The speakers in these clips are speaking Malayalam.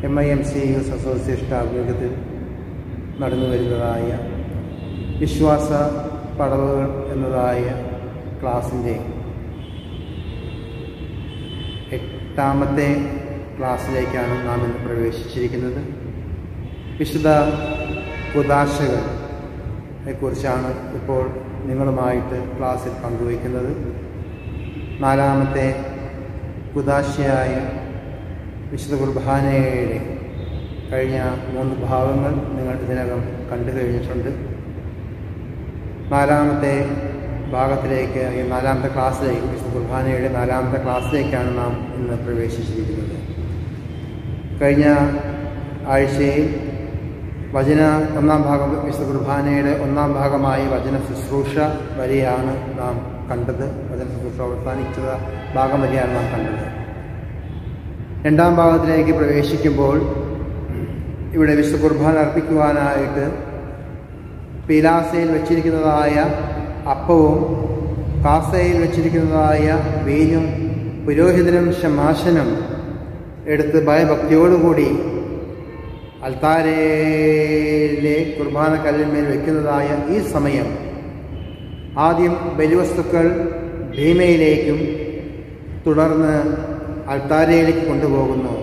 M I M C use association ആഭിമുഖ്യത്തിൽ നടന്നു വരുന്നതായ വിശ്വാസ പടവുകൾ എന്നതായ ക്ലാസിൻ്റെ എട്ടാമത്തെ ക്ലാസ്സിലേക്കാണ് നാം ഇന്ന് പ്രവേശിച്ചിരിക്കുന്നത് വിശുദ്ധ കുദാശകളെ കുറിച്ചാണ് ഇപ്പോൾ നിങ്ങളുമായിട്ട് ക്ലാസ്സിൽ പങ്കുവയ്ക്കുന്നത് നാലാമത്തെ കുദാശയായ വിശുദ്ധ കുർബാനയുടെ കഴിഞ്ഞ മൂന്ന് ഭാഗങ്ങൾ നിങ്ങൾ ഇതിനകം കണ്ടു കഴിഞ്ഞിട്ടുണ്ട് നാലാമത്തെ ഭാഗത്തിലേക്ക് ഈ നാലാമത്തെ ക്ലാസ്സിലേക്ക് വിശുദ്ധ കുർബാനയുടെ നാലാമത്തെ ക്ലാസ്സിലേക്കാണ് നാം ഇന്ന് പ്രവേശിച്ചിരിക്കുന്നത് കഴിഞ്ഞ ആഴ്ചയിൽ വചന ഒന്നാം ഭാഗം വിശുദ്ധ കുർബാനയുടെ ഒന്നാം ഭാഗമായി വചന ശുശ്രൂഷ വരെയാണ് നാം കണ്ടത് വചന ശുശ്രൂഷ അവസാനിച്ചത് ഭാഗം വരെയാണ് നാം കണ്ടത് രണ്ടാം ഭാഗത്തിലേക്ക് പ്രവേശിക്കുമ്പോൾ ഇവിടെ വിശുദ്ധ കുർബാന അർപ്പിക്കുവാനായിട്ട് പീലാസയിൽ വെച്ചിരിക്കുന്നതായ അപ്പവും കാസയിൽ വെച്ചിരിക്കുന്നതായ വീഞ്ഞും പുരോഹിതനും ശമാശനും എടുത്ത് ഭയഭക്തിയോടുകൂടി അൽത്താരയിലെ കുർബാന കല്ലിന്മേൽ വെക്കുന്നതായ ഈ സമയം ആദ്യം ബലിവസ്തുക്കൾ ഭീമയിലേക്കും തുടർന്ന് അൽത്താരയിലേക്ക് കൊണ്ടുപോകുന്നു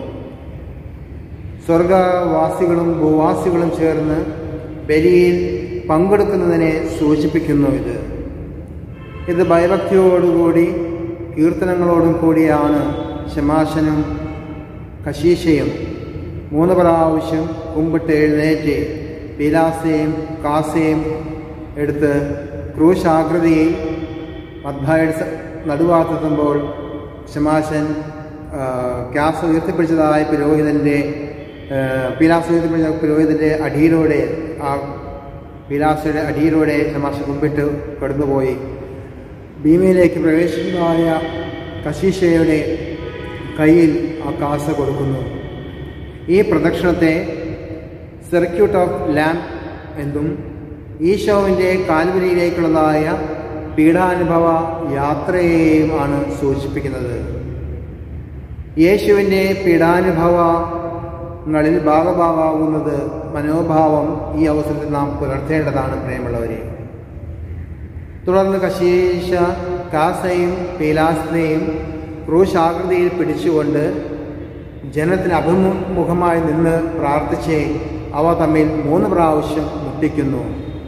സ്വർഗവാസികളും ഭൂവാസികളും ചേർന്ന് ബലിയിൽ പങ്കെടുക്കുന്നതിനെ സൂചിപ്പിക്കുന്നു ഇത് ഇത് ഭയഭക്തിയോടുകൂടി കീർത്തനങ്ങളോടും കൂടിയാണ് ശമാശനും കശീശയും മൂന്ന് പ്രാവശ്യം കുമ്പിട്ട് എഴുന്നേറ്റ് പീലാസയും കാസയും എടുത്ത് ക്രൂശാകൃതിയിൽ മദ്ഭായുടെ നടുവാത്തെത്തുമ്പോൾ ശമാശൻ ക്യാസ് ഉയർത്തിപ്പിടിച്ചതായ പുരോഹിതൻ്റെ പീലാസ് ഉയർത്തിപ്പിടിച്ച പുരോഹിതൻ്റെ അടിയിലൂടെ ആ പീലാസയുടെ അടിയിലൂടെ ശമാശ കുമ്പിട്ട് കടന്നുപോയി ഭീമയിലേക്ക് പ്രവേശിക്കുന്നതായ കശീശയുടെ കയ്യിൽ ആ കാസ കൊടുക്കുന്നു ഈ പ്രദക്ഷിണത്തെ സർക്യൂട്ട് ഓഫ് ലാമ്പ് എന്നും ഈശോവിൻ്റെ കാൽവരിയിലേക്കുള്ളതായ പീഡാനുഭവ യാത്രയെയും ആണ് സൂചിപ്പിക്കുന്നത് യേശുവിൻ്റെ പീഡാനുഭവങ്ങളിൽ ഭാഗഭാഗമാകുന്നത് മനോഭാവം ഈ അവസരത്തിൽ നാം പുലർത്തേണ്ടതാണ് പ്രിയമുള്ളവരെ തുടർന്ന് കശീശ കാസയും പീലാസിനെയും ക്രൂശാകൃതിയിൽ പിടിച്ചുകൊണ്ട് ജനത്തിന് അഭിമുഖമായി നിന്ന് പ്രാർത്ഥിച്ച് അവ തമ്മിൽ മൂന്ന് പ്രാവശ്യം മുട്ടിക്കുന്നു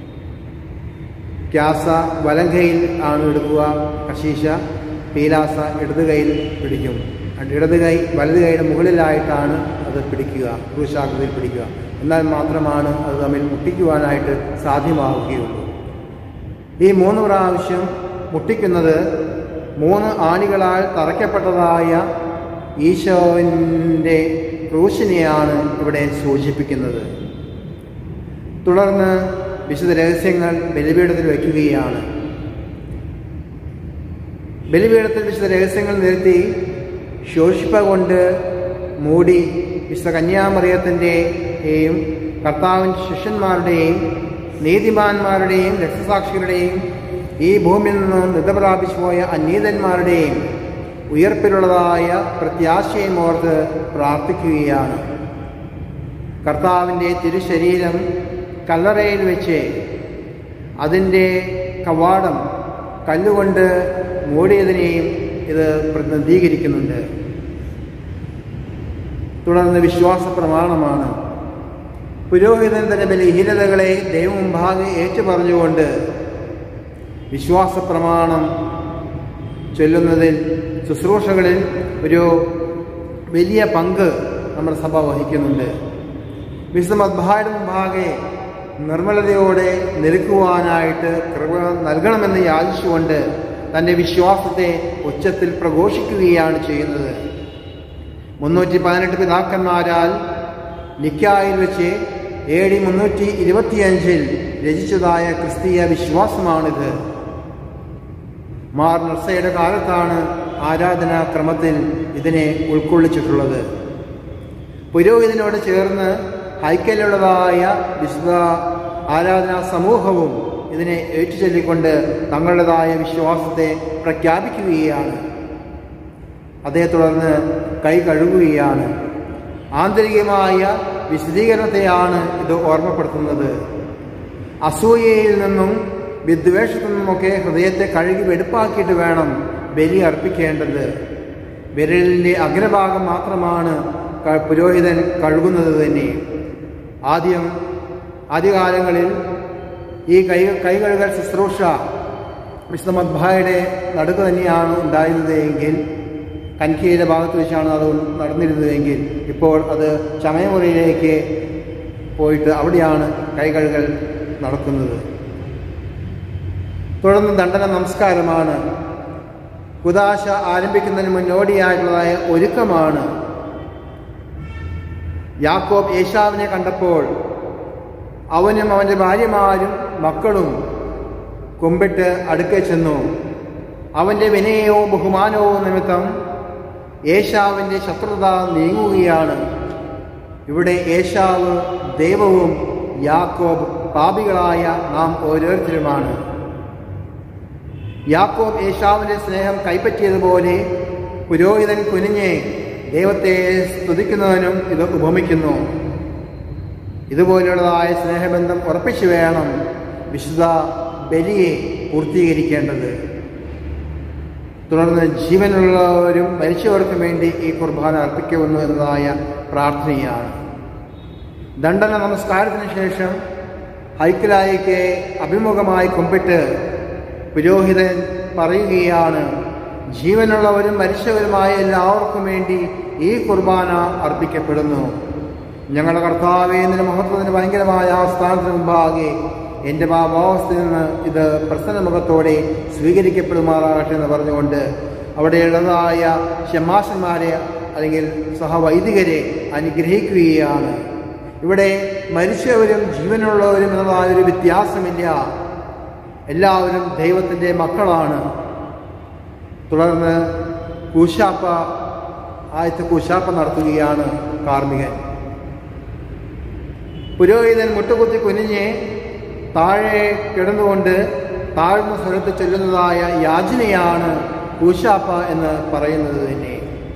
ക്യാസ വലങ്കയിൽ ആണ് എടുക്കുക കശീശ പീലാസ ഇടത് കൈയിൽ പിടിക്കും ഇടത് കൈ വലത് കൈയുടെ മുകളിലായിട്ടാണ് അത് പിടിക്കുക ക്രൂശാകൃതിയിൽ പിടിക്കുക എന്നാൽ മാത്രമാണ് അത് തമ്മിൽ മുട്ടിക്കുവാനായിട്ട് സാധ്യമാവുകയുള്ളൂ ഈ മൂന്ന് പ്രാവശ്യം മുട്ടിക്കുന്നത് മൂന്ന് ആണികളാൽ തറയ്ക്കപ്പെട്ടതായ ഈശോവിൻ്റെ ക്രൂശിനെയാണ് ഇവിടെ സൂചിപ്പിക്കുന്നത് തുടർന്ന് വിശുദ്ധ രഹസ്യങ്ങൾ ബലിപീഠത്തിൽ വയ്ക്കുകയാണ് ബലിപീഠത്തിൽ വിശുദ്ധ രഹസ്യങ്ങൾ നിരത്തി ശോഷിപ്പ കൊണ്ട് മൂടി വിശുദ്ധ കന്യാമറിയത്തിൻ്റെയും കർത്താവിൻ്റെ ശിഷ്യന്മാരുടെയും നീതിമാന്മാരുടെയും രക്തസാക്ഷികളുടെയും ഈ ഭൂമിയിൽ നിന്ന് നിത പ്രാപിച്ചു പോയ അനീതന്മാരുടെയും ഉയർപ്പിലുള്ളതായ പ്രത്യാശയും ഓർത്ത് പ്രാർത്ഥിക്കുകയാണ് കർത്താവിൻ്റെ തിരുശരീരം കല്ലറയിൽ വെച്ച് അതിൻ്റെ കവാടം കല്ലുകൊണ്ട് മൂടിയതിനെയും ഇത് പ്രതിനിധീകരിക്കുന്നുണ്ട് തുടർന്ന് വിശ്വാസ പ്രമാണമാണ് പുരോഹിതൻ തന്റെ ബലഹീനതകളെ ദൈവമുമ്പാകെ ഏറ്റുപറഞ്ഞുകൊണ്ട് വിശ്വാസ പ്രമാണം ചൊല്ലുന്നതിൽ ശുശ്രൂഷകളിൽ ഒരു വലിയ പങ്ക് നമ്മുടെ സഭ വഹിക്കുന്നുണ്ട് വിശുദ്ധ മദ്ഭായുടെ മുമ്പാകെ നിർമ്മലതയോടെ നിൽക്കുവാനായിട്ട് കൃപ നൽകണമെന്ന് യാചിച്ചുകൊണ്ട് തൻ്റെ വിശ്വാസത്തെ ഉച്ചത്തിൽ പ്രഘോഷിക്കുകയാണ് ചെയ്യുന്നത് മുന്നൂറ്റി പതിനെട്ട് പിതാക്കന്മാരാൽ നിക്കായിൽ വെച്ച് എ ഡി മുന്നൂറ്റി ഇരുപത്തിയഞ്ചിൽ രചിച്ചതായ ക്രിസ്തീയ വിശ്വാസമാണിത് മാർ നർസയുടെ കാലത്താണ് ആരാധനാ ക്രമത്തിൽ ഇതിനെ ഉൾക്കൊള്ളിച്ചിട്ടുള്ളത് പുരോഹിതനോട് ചേർന്ന് ഹൈക്കലുള്ളതായ വിശുദ്ധ ആരാധനാ സമൂഹവും ഇതിനെ ഏറ്റുചൊല്ലിക്കൊണ്ട് തങ്ങളുടേതായ വിശ്വാസത്തെ പ്രഖ്യാപിക്കുകയാണ് അതേ തുടർന്ന് കൈ കഴുകുകയാണ് ആന്തരികമായ വിശദീകരണത്തെയാണ് ഇത് ഓർമ്മപ്പെടുത്തുന്നത് അസൂയയിൽ നിന്നും വിദ്വേഷത്തിൽ നിന്നുമൊക്കെ ഹൃദയത്തെ കഴുകി വെടുപ്പാക്കിയിട്ട് വേണം ബലി അർപ്പിക്കേണ്ടത് വിരലിൻ്റെ അഗ്രഭാഗം മാത്രമാണ് ക- പുരോഹിതൻ കഴുകുന്നത് തന്നെ ആദ്യം ആദ്യകാലങ്ങളിൽ ഈ കൈ കൈകഴുകൽ ശുശ്രൂഷ വിശുദ്ധ മദ്ഭായുടെ നടുക്ക് തന്നെയാണ് ഉണ്ടായിരുന്നത് എങ്കിൽ കൻഖിയുടെ ഭാഗത്ത് വെച്ചാണ് അത് നടന്നിരുന്നതെങ്കിൽ ഇപ്പോൾ അത് ചമയമുറിയിലേക്ക് പോയിട്ട് അവിടെയാണ് കൈകഴുകൽ നടക്കുന്നത് തുടർന്ന് ദണ്ഡന നമസ്കാരമാണ് കുദാശ ആരംഭിക്കുന്നതിന് മുന്നോടിയായിട്ടുള്ളതായ ഒരുക്കമാണ് യാക്കോബ് യേശാവിനെ കണ്ടപ്പോൾ അവനും അവൻ്റെ ഭാര്യമാരും മക്കളും കുമ്പിട്ട് അടുക്കെ ചെന്നു അവൻ്റെ വിനയവും ബഹുമാനവും നിമിത്തം യേശാവിൻ്റെ ശത്രുത നീങ്ങുകയാണ് ഇവിടെ യേശാവ് ദൈവവും യാക്കോബ് പാപികളായ നാം ഓരോരുത്തരുമാണ് യാക്കോബ് യേശാവിൻ്റെ സ്നേഹം കൈപ്പറ്റിയതുപോലെ പുരോഹിതൻ കുനിഞ്ഞ് ദൈവത്തെ സ്തുതിക്കുന്നതിനും ഇത് ഉപമിക്കുന്നു ഇതുപോലുള്ളതായ സ്നേഹബന്ധം ഉറപ്പിച്ചു വേണം വിശുദ്ധ ബലിയെ പൂർത്തീകരിക്കേണ്ടത് തുടർന്ന് ജീവനുള്ളവരും മരിച്ചവർക്കും വേണ്ടി ഈ കുർബാന അർപ്പിക്കുന്നു എന്നതായ പ്രാർത്ഥനയാണ് ദണ്ഡന നമസ്കാരത്തിന് ശേഷം ഹൈക്കലായിക്ക് അഭിമുഖമായി കുമ്പിട്ട് പുരോഹിതൻ പറയുകയാണ് ജീവനുള്ളവരും മരിച്ചവരുമായ എല്ലാവർക്കും വേണ്ടി ഈ കുർബാന അർപ്പിക്കപ്പെടുന്നു ഞങ്ങളുടെ കർത്താവേ നിന്റെ മഹത്വത്തിന് ഭയങ്കരമായ ആ സ്ഥാനത്തിന് മുമ്പാകെ എൻ്റെ പാപാവസ്ഥയിൽ നിന്ന് ഇത് പ്രസന്ന മുഖത്തോടെ സ്വീകരിക്കപ്പെടുമാറാകട്ടെ എന്ന് പറഞ്ഞുകൊണ്ട് അവിടെയുള്ളതായ ഷമാശന്മാരെ അല്ലെങ്കിൽ സഹവൈദികരെ അനുഗ്രഹിക്കുകയാണ് ഇവിടെ മരിച്ചവരും ജീവനുള്ളവരും എന്നതായ ഒരു വ്യത്യാസമില്ല എല്ലാവരും ദൈവത്തിൻ്റെ മക്കളാണ് തുടർന്ന് കൂശാപ്പ ആദ്യത്തെ കൂശാപ്പ നടത്തുകയാണ് കാർമികൻ പുരോഹിതൻ മുട്ടുകുത്തി കുനിഞ്ഞ് താഴെ കിടന്നുകൊണ്ട് താഴ്ന്ന സ്ഥലത്ത് ചൊല്ലുന്നതായ യാചനയാണ് കൂശാപ്പ എന്ന് പറയുന്നത് തന്നെ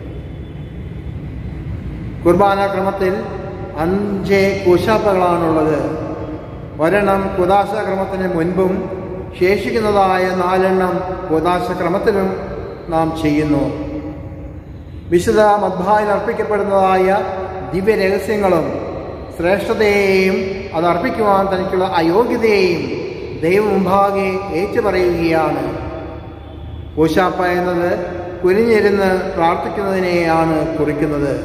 കുർബാന ക്രമത്തിൽ അഞ്ച് കൂശാപ്പകളാണുള്ളത് ഒരെണ്ണം കുദാശ ക്രമത്തിന് മുൻപും ശേഷിക്കുന്നതായ നാലെണ്ണം കുദാശ ക്രമത്തിലും നാം ചെയ്യുന്നു വിശുദ്ധ മദ്ഭായിൽ അർപ്പിക്കപ്പെടുന്നതായ ദിവ്യ രഹസ്യങ്ങളും ശ്രേഷ്ഠതയെയും അത് അർപ്പിക്കുവാൻ തനിക്കുള്ള അയോഗ്യതയെയും ദൈവമുമ്പാകെ ഏറ്റുപറയുകയാണ് കൂശാപ്പ എന്നത് കുനിഞ്ഞിരുന്ന് പ്രാർത്ഥിക്കുന്നതിനെയാണ് കുറിക്കുന്നത്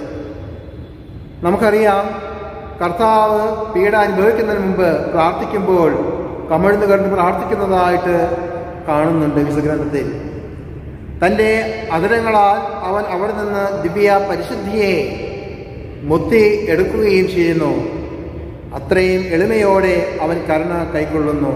നമുക്കറിയാം കർത്താവ് പീഡ അനുഭവിക്കുന്നതിന് മുമ്പ് പ്രാർത്ഥിക്കുമ്പോൾ കമിഴ്ന്ന് കണ്ട് പ്രാർത്ഥിക്കുന്നതായിട്ട് കാണുന്നുണ്ട് വിശുഗ്രന്ഥത്തിൽ തൻ്റെ അതിരങ്ങളാൽ അവൻ അവിടെ നിന്ന് ദിവ്യ പരിശുദ്ധിയെ മുത്തി എടുക്കുകയും ചെയ്യുന്നു അത്രയും എളിമയോടെ അവൻ കരുണ കൈക്കൊള്ളുന്നു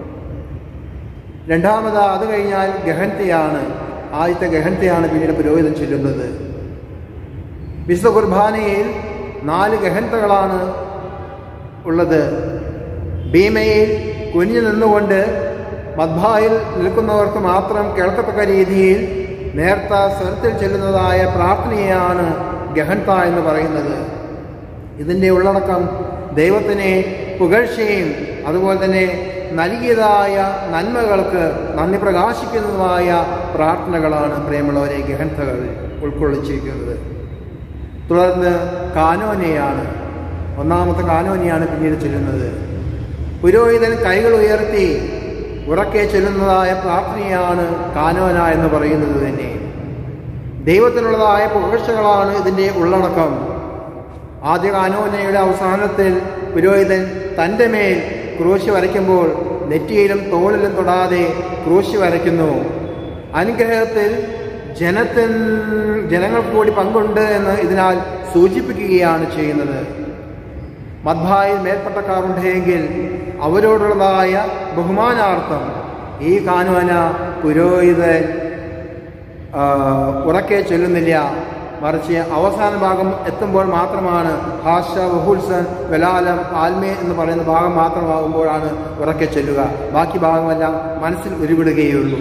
രണ്ടാമത് അത് കഴിഞ്ഞാൽ ഗഹൻതയാണ് ആദ്യത്തെ ഗഹൻതയാണ് പിന്നീട് പുരോഹിതൻ ചൊല്ലുന്നത് വിശുദ്ധ കുർബാനയിൽ നാല് ഗഹൻതകളാണ് ഉള്ളത് ഭീമയിൽ കുനിഞ്ഞു നിന്നുകൊണ്ട് മദ്ഭായിൽ നിൽക്കുന്നവർക്ക് മാത്രം കേൾക്കത്തക്ക രീതിയിൽ നേർത്ത സ്വരത്തിൽ ചെല്ലുന്നതായ പ്രാർത്ഥനയാണ് ഗഹൻത എന്ന് പറയുന്നത് ഇതിൻ്റെ ഉള്ളടക്കം ദൈവത്തിനെ പുകഴ്ചയും അതുപോലെ തന്നെ നൽകിയതായ നന്മകൾക്ക് നന്ദി പ്രകാശിക്കുന്നതായ പ്രാർത്ഥനകളാണ് പ്രിയമുള്ളവരെ ഗഹൻതകൾ ഉൾക്കൊള്ളിച്ചിരിക്കുന്നത് തുടർന്ന് കാനോനയാണ് ഒന്നാമത്തെ കാനോനിയാണ് പിന്നീട് ചൊല്ലുന്നത് പുരോഹിതൻ കൈകൾ ഉയർത്തി ഉറക്കെ ചൊല്ലുന്നതായ പ്രാർത്ഥനയാണ് കാനോന എന്ന് പറയുന്നത് തന്നെ ദൈവത്തിനുള്ളതായ പുകഴ്ചകളാണ് ഇതിൻ്റെ ഉള്ളടക്കം ആദ്യ കാനോനയുടെ അവസാനത്തിൽ പുരോഹിതൻ തൻ്റെ മേൽ ക്രൂശ് വരയ്ക്കുമ്പോൾ നെറ്റിയിലും തോളിലും തൊടാതെ ക്രൂശ് വരയ്ക്കുന്നു അനുഗ്രഹത്തിൽ ജനത്തിൽ ജനങ്ങൾക്ക് കൂടി പങ്കുണ്ട് എന്ന് ഇതിനാൽ സൂചിപ്പിക്കുകയാണ് ചെയ്യുന്നത് മദ്ഭായിൽ മേൽപ്പട്ടക്കാരുണ്ടെങ്കിൽ അവരോടുള്ളതായ ബഹുമാനാർത്ഥം ഈ കാനോന പുരോഹിതൻ ആ, ഉറക്കെ ചൊല്ലുന്നില്ല മറിച്ച് അവസാന ഭാഗം എത്തുമ്പോൾ മാത്രമാണ് ഹാഷ ബഹുൽസൻ വെലാലം ആൽമേ എന്ന് പറയുന്ന ഭാഗം മാത്രമാകുമ്പോഴാണ് ഉറക്കെ ചൊല്ലുക ബാക്കി ഭാഗമെല്ലാം മനസ്സിൽ ഉരുവിടുകയുള്ളൂ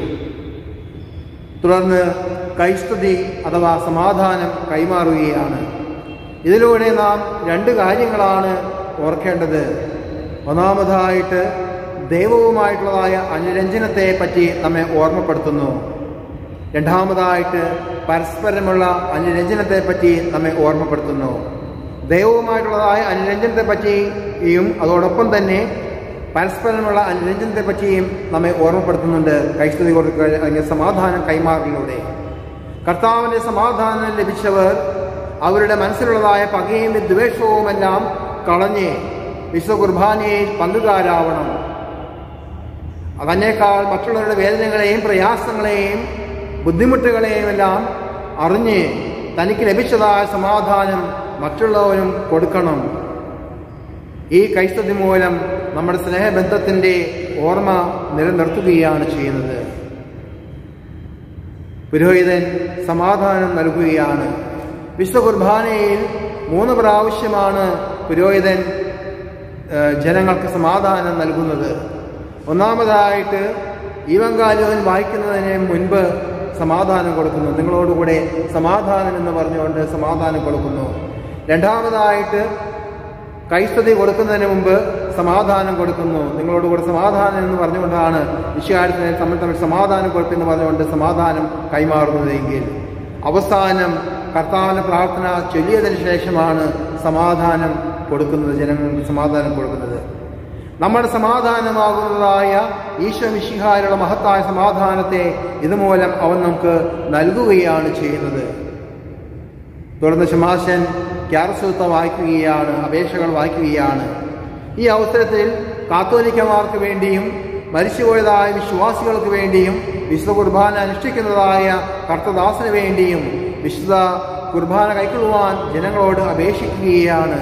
തുടർന്ന് കൈസ്തുതി അഥവാ സമാധാനം കൈമാറുകയാണ് ഇതിലൂടെ നാം രണ്ട് കാര്യങ്ങളാണ് ഓർക്കേണ്ടത് ഒന്നാമതായിട്ട് ദൈവവുമായിട്ടുള്ളതായ അനുരഞ്ജനത്തെ പറ്റി നമ്മെ ഓർമ്മപ്പെടുത്തുന്നു രണ്ടാമതായിട്ട് പരസ്പരമുള്ള അനുരഞ്ജനത്തെ പറ്റി നമ്മെ ഓർമ്മപ്പെടുത്തുന്നു ദൈവവുമായിട്ടുള്ളതായ അനുരഞ്ജനത്തെ പറ്റിയും അതോടൊപ്പം തന്നെ പരസ്പരമുള്ള അനുരഞ്ജനത്തെ പറ്റിയും നമ്മെ ഓർമ്മപ്പെടുത്തുന്നുണ്ട് കൈസ്തുതി കൊടുക്കുക അല്ലെങ്കിൽ സമാധാനം കൈമാറലിലൂടെ കർത്താവിന്റെ സമാധാനം ലഭിച്ചവർ അവരുടെ മനസ്സിലുള്ളതായ പകയും ദ്വേഷവുമെല്ലാം കളഞ്ഞ് വിശ്വ കുർബാനയിൽ പങ്കുകാരാവണം അതിനേക്കാൾ മറ്റുള്ളവരുടെ വേദനകളെയും പ്രയാസങ്ങളെയും ബുദ്ധിമുട്ടുകളെയും എല്ലാം അറിഞ്ഞ് തനിക്ക് ലഭിച്ചതായ സമാധാനം മറ്റുള്ളവരും കൊടുക്കണം ഈ കൈസ്തതി മൂലം നമ്മുടെ സ്നേഹബന്ധത്തിൻ്റെ ഓർമ്മ നിലനിർത്തുകയാണ് ചെയ്യുന്നത് പുരോഹിതൻ സമാധാനം നൽകുകയാണ് വിശ്വ കുർബാനയിൽ മൂന്ന് പ്രാവശ്യമാണ് പുരോഹിതൻ ഏഹ്, ജനങ്ങൾക്ക് സമാധാനം നൽകുന്നത് ഒന്നാമതായിട്ട് ഈവങ്കാലുവൻ വായിക്കുന്നതിന് മുൻപ് സമാധാനം കൊടുക്കുന്നു നിങ്ങളോടുകൂടെ സമാധാനം എന്ന് പറഞ്ഞുകൊണ്ട് സമാധാനം കൊടുക്കുന്നു രണ്ടാമതായിട്ട് കൈസ്തുതി കൊടുക്കുന്നതിന് മുമ്പ് സമാധാനം കൊടുക്കുന്നു നിങ്ങളോടുകൂടെ സമാധാനം എന്ന് പറഞ്ഞുകൊണ്ടാണ് വിശ്വാസത്തിനെ തമ്മിൽ തമ്മിൽ സമാധാനം കൊടുക്കുമെന്ന് പറഞ്ഞുകൊണ്ട് സമാധാനം കൈമാറുന്നതെങ്കിൽ അവസാനം കർത്താവിന്റെ പ്രാർത്ഥന ചൊല്ലിയതിനു ശേഷമാണ് സമാധാനം കൊടുക്കുന്നത് ജനങ്ങൾക്ക് സമാധാനം കൊടുക്കുന്നത് നമ്മുടെ സമാധാനമാകുന്നതായ ഈശോ മിശിഹായുള്ള മഹത്തായ സമാധാനത്തെ ഇതുമൂലം അവൻ നമുക്ക് നൽകുകയാണ് ചെയ്യുന്നത് തുടർന്ന് ശമാശൻ ക്യാരസൂത്ത വായിക്കുകയാണ് അപേക്ഷകൾ വായിക്കുകയാണ് ഈ അവസരത്തിൽ കാത്തോലിക്കമാർക്ക് വേണ്ടിയും മരിച്ചുപോയതായ വിശ്വാസികൾക്ക് വേണ്ടിയും വിശുദ്ധ കുർബാന അനുഷ്ഠിക്കുന്നതായ കർത്തദാസിന് വേണ്ടിയും വിശുദ്ധ കുർബാന കൈക്കൊള്ളുവാൻ ജനങ്ങളോട് അപേക്ഷിക്കുകയാണ്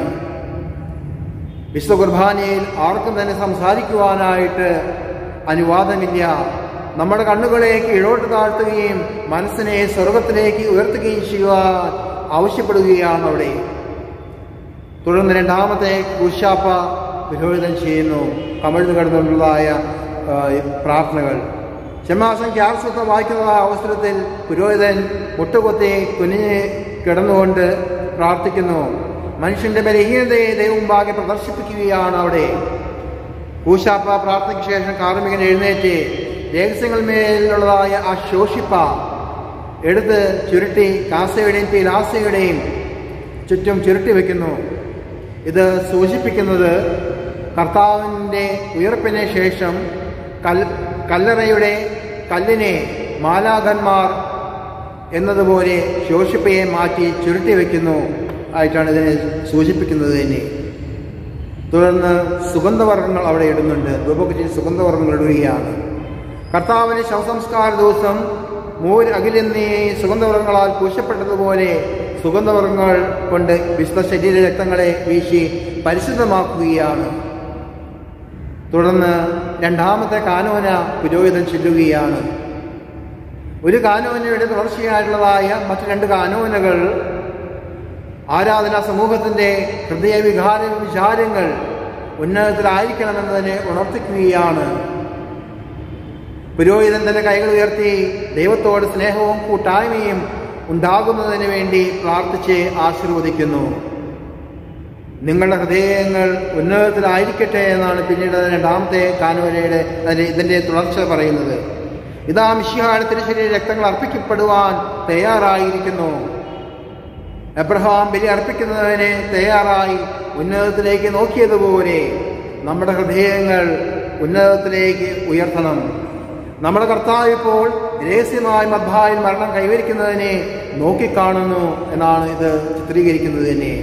വിശുദ്ധ കുർബാനയിൽ ആർക്കും തന്നെ സംസാരിക്കുവാനായിട്ട് അനുവാദമില്ല നമ്മുടെ കണ്ണുകളേക്ക് ഇഴോട്ട് താഴ്ത്തുകയും മനസ്സിനെ സ്വർഗത്തിലേക്ക് ഉയർത്തുകയും ചെയ്യുവാൻ ആവശ്യപ്പെടുകയാണ് അവിടെ തുടർന്ന് രണ്ടാമത്തെ കുശാപ്പ പുരോഹിതം ചെയ്യുന്നു കമിഴ്ന്നു കിടന്നുള്ളതായ ആ, പ്രാർത്ഥനകൾ ചെമ്മാസം ക്യാർസൊക്കെ വായിക്കുന്നതായ അവസരത്തിൽ പുരോഹിതൻ മുട്ടുകൊത്തി കുനിഞ്ഞ് കിടന്നുകൊണ്ട് പ്രാർത്ഥിക്കുന്നു മനുഷ്യന്റെ ബലഹീനതയെ ദൈവമുമ്പാകെ പ്രദർശിപ്പിക്കുകയാണ് അവിടെ കൂശാപ്പ പ്രാർത്ഥനയ്ക്ക് ശേഷം കാർമികൻ എഴുന്നേറ്റ് രഹസ്യങ്ങളിന്മേലുള്ളതായ ആ ശോഷിപ്പ എടുത്ത് ചുരുട്ടി കാസയുടെയും പീലാസയുടെയും ചുറ്റും ചുരുട്ടി വെക്കുന്നു ഇത് സൂചിപ്പിക്കുന്നത് കർത്താവിൻ്റെ ഉയർപ്പിന് ശേഷം കൽ കല്ലറയുടെ കല്ലിനെ മാലാഖന്മാർ എന്നതുപോലെ ശോഷിപ്പയെ മാറ്റി ചുരുട്ടി വെക്കുന്നു ആയിട്ടാണ് ഇതിനെ സൂചിപ്പിക്കുന്നത് തന്നെ തുടർന്ന് സുഗന്ധവർഗ്ഗങ്ങൾ അവിടെ ഇടുന്നുണ്ട് ധൂപക്കുറ്റി സുഗന്ധവർഗ്ഗങ്ങൾ ഇടുകയാണ് കർത്താവിന് ശവസംസ്കാര ദിവസം മൂര് അഖിലെന്നീ സുഗന്ധവർഗ്ഗങ്ങളാൽ പൂശപ്പെട്ടതുപോലെ സുഗന്ധവർഗ്ഗങ്ങൾ കൊണ്ട് വിശുദ്ധ ശരീര രക്തങ്ങളെ വീശി പരിശുദ്ധമാക്കുകയാണ് തുടർന്ന് രണ്ടാമത്തെ കാനോന പുരോഹിതൻ ചെല്ലുകയാണ് ഒരു കാനോനയുടെ തുടർച്ചയായിട്ടുള്ളതായ മറ്റു രണ്ട് കാനോനകൾ ആരാധനാ സമൂഹത്തിന്റെ ഹൃദയവികാര വിചാരങ്ങൾ ഉന്നതത്തിലായിരിക്കണമെന്നതിനെ ഉണർത്തിക്കുകയാണ് പുരോഹിതൻ തന്റെ കൈകൾ ഉയർത്തി ദൈവത്തോട് സ്നേഹവും കൂട്ടായ്മയും ഉണ്ടാകുന്നതിന് വേണ്ടി പ്രാർത്ഥിച്ച് ആശീർവദിക്കുന്നു നിങ്ങളുടെ ഹൃദയങ്ങൾ ഉന്നതത്തിലായിരിക്കട്ടെ എന്നാണ് പിന്നീട് രണ്ടാമത്തെ കാനോനയുടെ അതിന്റെ ഇതിന്റെ തുടർച്ച പറയുന്നത് ഇതാ മിഷിഹാട് തിരുശരീര രക്തങ്ങൾ അർപ്പിക്കപ്പെടുവാൻ തയ്യാറായിരിക്കുന്നു എബ്രഹാം ബലി അർപ്പിക്കുന്നതിന് തയ്യാറായി ഉന്നതത്തിലേക്ക് നോക്കിയതുപോലെ നമ്മുടെ ഹൃദയങ്ങൾ ഉന്നതത്തിലേക്ക് ഉയർത്തണം നമ്മുടെ കർത്താവ് ഇപ്പോൾ രഹസ്യമായി മദ്ഭായിൽ മരണം കൈവരിക്കുന്നതിനെ നോക്കിക്കാണുന്നു എന്നാണ് ഇത് ചിത്രീകരിക്കുന്നത് തന്നെ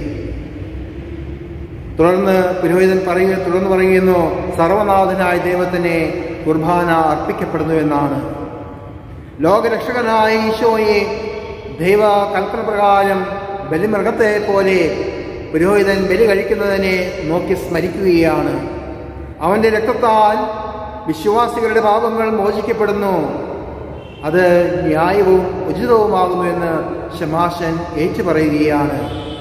തുടർന്ന് പുരോഹിതൻ പറയുക തുടർന്ന് പറയുന്നു സർവനാഥനായ ദൈവത്തിന് കുർബാന അർപ്പിക്കപ്പെടുന്നു എന്നാണ് ലോകരക്ഷകനായ ഈശോയെ ദൈവ കൽപ്പന പ്രകാരം ബലിമൃഗത്തെ പോലെ പുരോഹിതൻ ബലി കഴിക്കുന്നതിനെ നോക്കി സ്മരിക്കുകയാണ് അവന്റെ രക്തത്താൽ വിശ്വാസികളുടെ പാപങ്ങൾ മോചിക്കപ്പെടുന്നു അത് ന്യായവും ഉചിതവുമാകുന്നു എന്ന് ശമാശൻ ഏറ്റുപറയുകയാണ്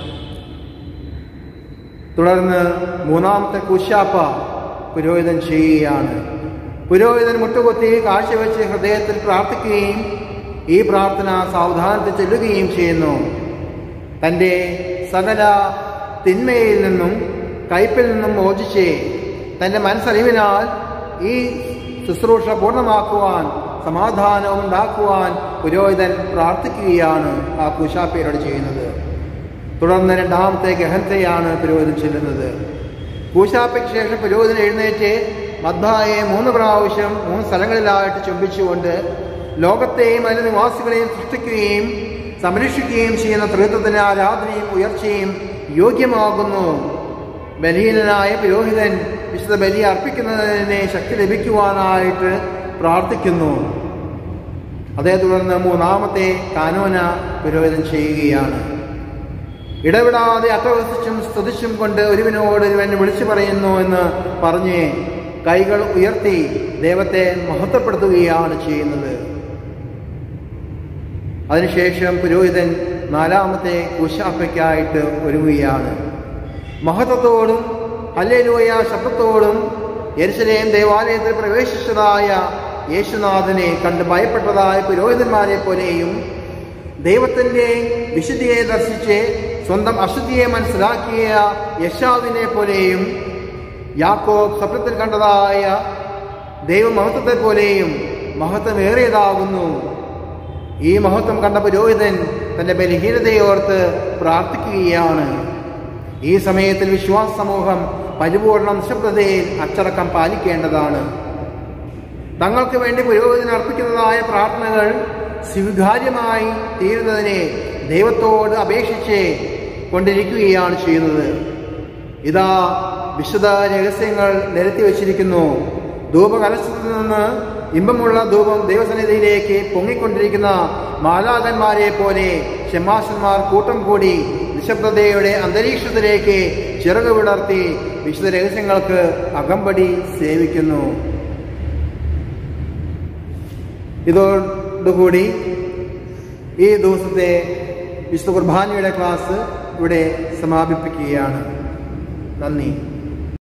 തുടർന്ന് മൂന്നാമത്തെ കുശാപ്പ പുരോഹിതൻ ചെയ്യുകയാണ് പുരോഹിതൻ മുട്ടുകൊത്തി കാഴ്ചവെച്ച് ഹൃദയത്തിൽ പ്രാർത്ഥിക്കുകയും ഈ പ്രാർത്ഥന സാവധാനത്തിൽ ചെല്ലുകയും ചെയ്യുന്നു തൻ്റെ സകല തിന്മയിൽ നിന്നും കയ്പിൽ നിന്നും മോചിച്ച് തൻ്റെ മനസ്സറിവിനാൽ ഈ ശുശ്രൂഷ പൂർണ്ണമാക്കുവാൻ സമാധാനവും ഉണ്ടാക്കുവാൻ പുരോഹിതൻ പ്രാർത്ഥിക്കുകയാണ് ആ കൂശാപ്പേരോട് ചെയ്യുന്നത് തുടർന്ന് രണ്ടാമത്തെ ഗഹനത്തെയാണ് പുരോഹിതൻ ചെല്ലുന്നത് കൂശാപ്പയ്ക്ക് ശേഷം പുരോഹിതൻ എഴുന്നേറ്റ് മദ്ഭായെ മൂന്ന് പ്രാവശ്യം മൂന്ന് സ്ഥലങ്ങളിലായിട്ട് ചുംബിച്ചുകൊണ്ട് ലോകത്തെയും അതിലെ നിവാസികളെയും സൃഷ്ടിക്കുകയും സംരക്ഷിക്കുകയും ചെയ്യുന്ന തൃത്വത്തിന് ആരാധനയും ഉയർച്ചയും യോഗ്യമാകുന്നു ബലഹീനനായ പുരോഹിതൻ വിശുദ്ധ ബലി അർപ്പിക്കുന്നതിനെ ശക്തി ലഭിക്കുവാനായിട്ട് പ്രാർത്ഥിക്കുന്നു അതേ തുടർന്ന് മൂന്നാമത്തെ കാനോന പുരോഹിതൻ ചെയ്യുകയാണ് ഇടവിടാതെ അട്ടവസിച്ചും സ്തുതിച്ചും കൊണ്ട് ഒരുവനോട് ഒരുവൻ വിളിച്ചു പറയുന്നു എന്ന് പറഞ്ഞ് കൈകൾ ഉയർത്തി ദൈവത്തെ മഹത്വപ്പെടുത്തുകയാണ് ചെയ്യുന്നത് അതിനുശേഷം പുരോഹിതൻ നാലാമത്തെ കുശാപ്പയ്ക്കായിട്ട് ഒരുങ്ങുകയാണ് മഹത്വത്തോടും ഹല്ലേലൂയ ശബ്ദത്തോടും യെരുശലേം ദേവാലയത്തിൽ പ്രവേശിച്ചതായ യേശുനാഥനെ കണ്ട് ഭയപ്പെട്ടതായ പുരോഹിതന്മാരെ പോലെയും ദൈവത്തിൻ്റെ വിശുദ്ധിയെ ദർശിച്ച് സ്വന്തം അശുദ്ധിയെ മനസ്സിലാക്കിയ യശാവിനെ പോലെയും യാക്കോബ് സ്വപ്നത്തിൽ കണ്ടതായ ദൈവമഹത്വത്തെ പോലെയും മഹത്വമേറിയതാകുന്നു ഈ മഹത്വം കണ്ട പുരോഹിതൻ തന്റെ ബലഹീനതയോർത്ത് പ്രാർത്ഥിക്കുകയാണ് ഈ സമയത്തിൽ വിശ്വാസ സമൂഹം പരിപൂർണ നിശബ്ദതയിൽ അച്ചടക്കം പാലിക്കേണ്ടതാണ് തങ്ങൾക്ക് വേണ്ടി പുരോഹിതൻ അർപ്പിക്കുന്നതായ പ്രാർത്ഥനകൾ സ്വീകാര്യമായി തീരുന്നതിനെ ദൈവത്തോട് അപേക്ഷിച്ച് കൊണ്ടിരിക്കുകയാണ് ചെയ്യുന്നത് ഇതാ വിശുദ്ധ രഹസ്യങ്ങൾ നിരത്തി വച്ചിരിക്കുന്നു ധൂപകലശത്തിൽ നിന്ന് ഇമ്പമുള്ള ധൂപം ദൈവസന്നിധിയിലേക്ക് പൊങ്ങിക്കൊണ്ടിരിക്കുന്ന മാലാകന്മാരെ പോലെ ഷമാശന്മാർ കൂട്ടം കൂടി നിശബ്ദതയുടെ അന്തരീക്ഷത്തിലേക്ക് ചിറക് വിടർത്തി വിശുദ്ധ രഹസ്യങ്ങൾക്ക് അകമ്പടി സേവിക്കുന്നു ഇതോടുകൂടി ഈ ദിവസത്തെ വിശുദ്ധ കുർബാനയുടെ ക്ലാസ് ഇവിടെ സമാപിപ്പിക്കുകയാണ് നന്ദി